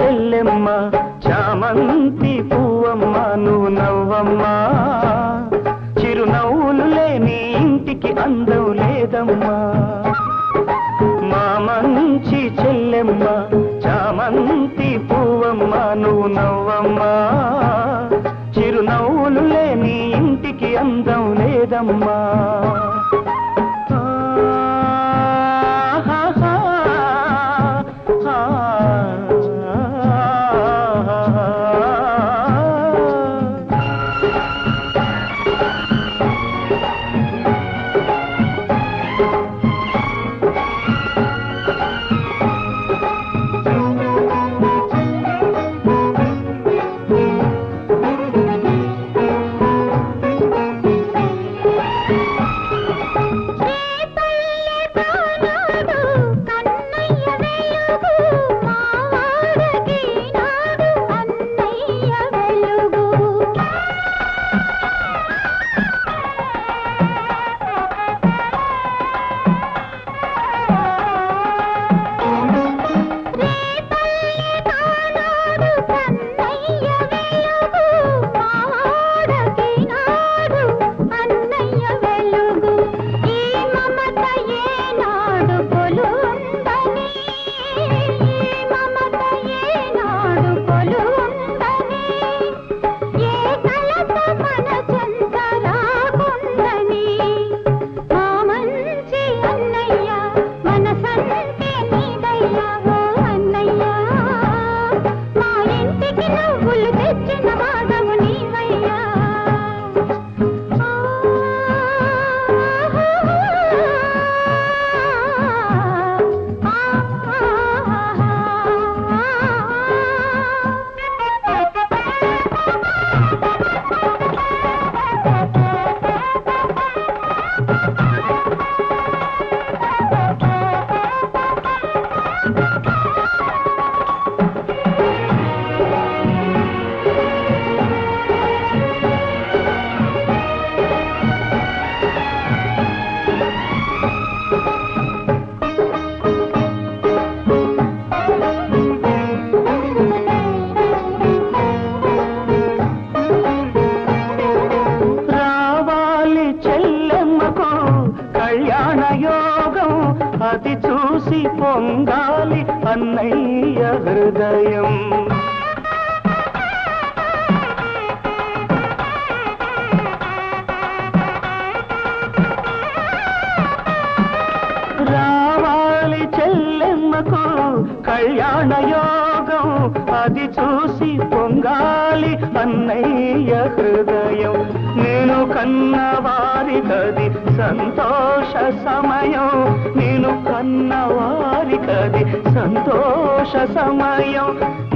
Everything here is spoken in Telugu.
చెల్లెమ్మ చామంతి పువ్వమ్మ నువ్వు నవ్వమ్మా చిరునవ్వులు లేని ఇంటికి అందం లేదమ్మా మా మంచి చెల్లెమ్మ చామంతి పువ్వమ్మ నువ్వు నవ్వమ్మా చిరునవ్వులు లేని ఇంటికి అందం లేదమ్మా తెచ్చిన వాదము నీవయ్యా రావాలి చెల్లెమ్మకు కళ్యాణ యోగం అది చూసి పొంగాలి అన్నయ్య హృదయం రావాలి చెల్లెమ్మకు కళ్యాణ యోగం అది చూసి పొంగాలి అన్నయ్య హృదయం నేను కన్న వారికది సంతోష సమయం నేను కన్న వారికది సంతోష సమయం